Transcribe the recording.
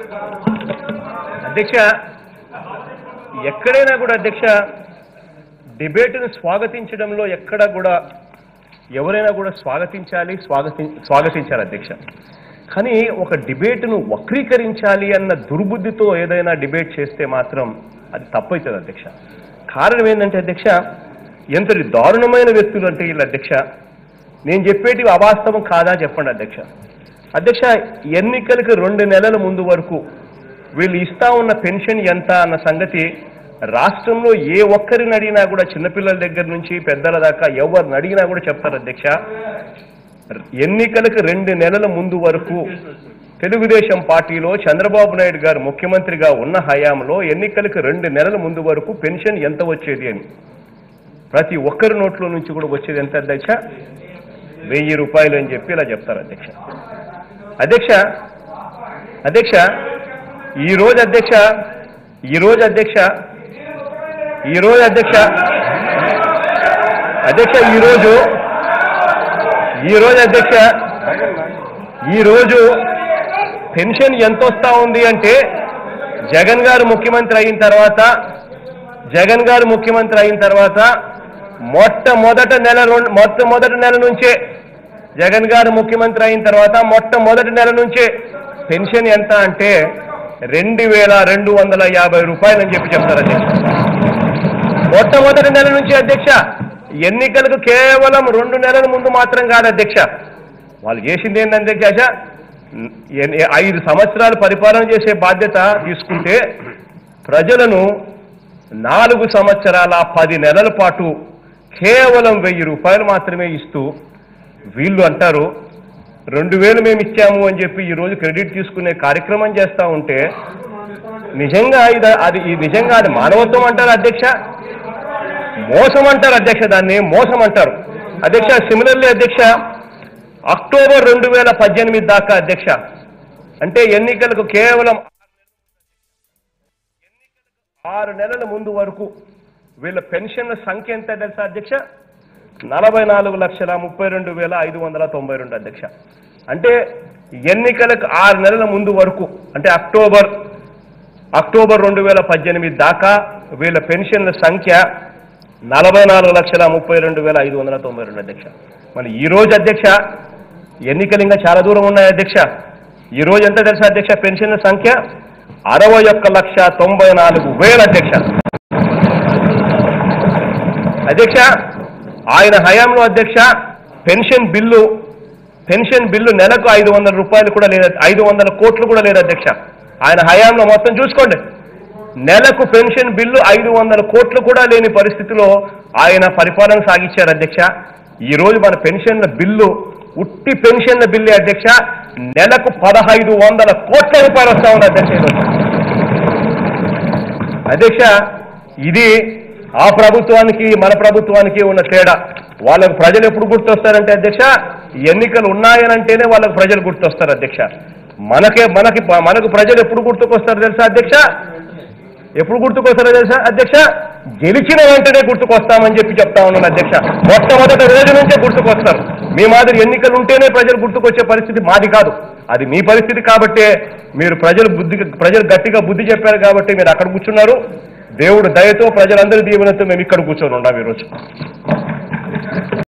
అధ్యక్ష ఎక్కడైనా కూడా అధ్యక్ష డిబేట్ను స్వాగతించడంలో ఎక్కడ కూడా ఎవరైనా కూడా స్వాగతించాలి స్వాగతి స్వాగతించాలి అధ్యక్ష కానీ ఒక డిబేట్ను వక్రీకరించాలి అన్న దుర్బుద్ధితో ఏదైనా డిబేట్ చేస్తే మాత్రం అది తప్పవుతుంది అధ్యక్ష కారణం ఏంటంటే అధ్యక్ష ఎంతటి దారుణమైన వ్యక్తులు అంటే వీళ్ళు అధ్యక్ష నేను చెప్పేటివి అవాస్తవం కాదా చెప్పండి అధ్యక్ష అధ్యక్ష ఎన్నికలకు రెండు నెలల ముందు వరకు వీళ్ళు ఇస్తా ఉన్న పెన్షన్ ఎంత అన్న సంగతి రాష్ట్రంలో ఏ ఒక్కరిని అడిగినా కూడా చిన్నపిల్లల దగ్గర నుంచి పెద్దల దాకా ఎవరిని అడిగినా కూడా చెప్తారు అధ్యక్ష ఎన్నికలకు రెండు నెలల ముందు వరకు తెలుగుదేశం పార్టీలో చంద్రబాబు నాయుడు గారు ముఖ్యమంత్రిగా ఉన్న హయాంలో ఎన్నికలకు రెండు నెలల ముందు వరకు పెన్షన్ ఎంత వచ్చేది అని ప్రతి ఒక్కరి నోట్లో నుంచి కూడా వచ్చేది ఎంత అధ్యక్ష వెయ్యి రూపాయలు అని చెప్పి ఇలా చెప్తారు అధ్యక్ష అధ్యక్ష అధ్యక్ష ఈ రోజు అధ్యక్ష ఈ రోజు అధ్యక్ష ఈ రోజు అధ్యక్ష అధ్యక్ష ఈ రోజు ఈ రోజు అధ్యక్ష ఈ రోజు పెన్షన్ ఎంత వస్తా ఉంది అంటే జగన్ గారు ముఖ్యమంత్రి అయిన తర్వాత జగన్ గారు ముఖ్యమంత్రి అయిన తర్వాత మొట్టమొదట నెల రెండు మొట్టమొదటి నెల నుంచే జగన్ గారు ముఖ్యమంత్రి అయిన తర్వాత మొట్టమొదటి నెల నుంచే పెన్షన్ ఎంత అంటే రెండు వేల రెండు వందల యాభై రూపాయలు అని చెప్పి చెప్తారు అధ్యక్ష మొట్టమొదటి నెల నుంచి అధ్యక్ష ఎన్నికలకు కేవలం రెండు నెలల ముందు మాత్రం కాదు అధ్యక్ష వాళ్ళు చేసింది ఏంటంటే అధ్యక్ష ఎన్- ఐదు సంవత్సరాలు పరిపాలన చేసే బాధ్యత తీసుకుంటే ప్రజలను నాలుగు సంవత్సరాల పది నెలల పాటు కేవలం వెయ్యి రూపాయలు మాత్రమే ఇస్తూ వీళ్ళు అంటారు రెండు వేలు మేము ఇచ్చాము అని చెప్పి ఈరోజు క్రెడిట్ తీసుకునే కార్యక్రమం చేస్తూ ఉంటే నిజంగా ఇది అది ఈ నిజంగా అది మానవత్వం అంటారు అధ్యక్ష మోసం అంటారు అధ్యక్ష దాన్ని మోసం అంటారు అధ్యక్ష సిమిలర్లీ అధ్యక్ష అక్టోబర్ రెండు వేల పద్దెనిమిది దాకా అధ్యక్ష అంటే ఎన్నికలకు కేవలం ఆరు నెలల ముందు వరకు వీళ్ళ పెన్షన్ల సంఖ్య ఎంత తెలుసా అధ్యక్ష నలభై నాలుగు లక్షల ముప్పై రెండు వేల ఐదు వందల తొంభై రెండు అధ్యక్ష అంటే ఎన్నికలకు ఆరు నెలల ముందు వరకు అంటే అక్టోబర్ అక్టోబర్ రెండు వేల పద్దెనిమిది దాకా వీళ్ళ పెన్షన్ల సంఖ్య నలభై నాలుగు లక్షల ముప్పై రెండు వేల ఐదు వందల తొంభై రెండు అధ్యక్ష మరి ఈ రోజు అధ్యక్ష ఎన్నికలు ఇంకా చాలా దూరం ఉన్నాయి అధ్యక్ష ఈ రోజు ఎంత తెలుసా అధ్యక్ష పెన్షన్ల సంఖ్య అరవై ఒక్క లక్ష తొంభై నాలుగు వేల అధ్యక్ష అధ్యక్ష ఆయన హయాంలో అధ్యక్ష పెన్షన్ బిల్లు పెన్షన్ బిల్లు నెలకు ఐదు వందల రూపాయలు కూడా లేదు ఐదు వందల కోట్లు కూడా లేదు అధ్యక్ష ఆయన హయాంలో మొత్తం చూసుకోండి నెలకు పెన్షన్ బిల్లు ఐదు వందల కోట్లు కూడా లేని పరిస్థితిలో ఆయన పరిపాలన సాగించారు అధ్యక్ష ఈ రోజు మన పెన్షన్ల బిల్లు ఉట్టి పెన్షన్ల బిల్లు అధ్యక్ష నెలకు పదహైదు వందల కోట్ల రూపాయలు వస్తా ఉంది అధ్యక్ష ఈరోజు అధ్యక్ష ఇది ఆ ప్రభుత్వానికి మన ప్రభుత్వానికి ఉన్న తేడా వాళ్ళకు ప్రజలు ఎప్పుడు గుర్తొస్తారంటే అధ్యక్ష ఎన్నికలు ఉన్నాయనంటేనే వాళ్ళకు ప్రజలు గుర్తొస్తారు అధ్యక్ష మనకే మనకి మనకు ప్రజలు ఎప్పుడు గుర్తుకొస్తారు తెలుసా అధ్యక్ష ఎప్పుడు గుర్తుకొస్తారో తెలుసా అధ్యక్ష గెలిచిన వెంటనే గుర్తుకొస్తామని చెప్పి చెప్తా ఉన్నాను అధ్యక్ష మొట్టమొదటి రోజు నుంచే గుర్తుకొస్తారు మీ మాదిరి ఎన్నికలు ఉంటేనే ప్రజలు గుర్తుకొచ్చే పరిస్థితి మాది కాదు అది మీ పరిస్థితి కాబట్టే మీరు ప్రజలు బుద్ధి ప్రజలు గట్టిగా బుద్ధి చెప్పారు కాబట్టి మీరు అక్కడ కూర్చున్నారు దేవుడు దయతో ప్రజలందరి దీవెనతో మేము ఇక్కడ కూర్చొని ఉన్నాం ఈరోజు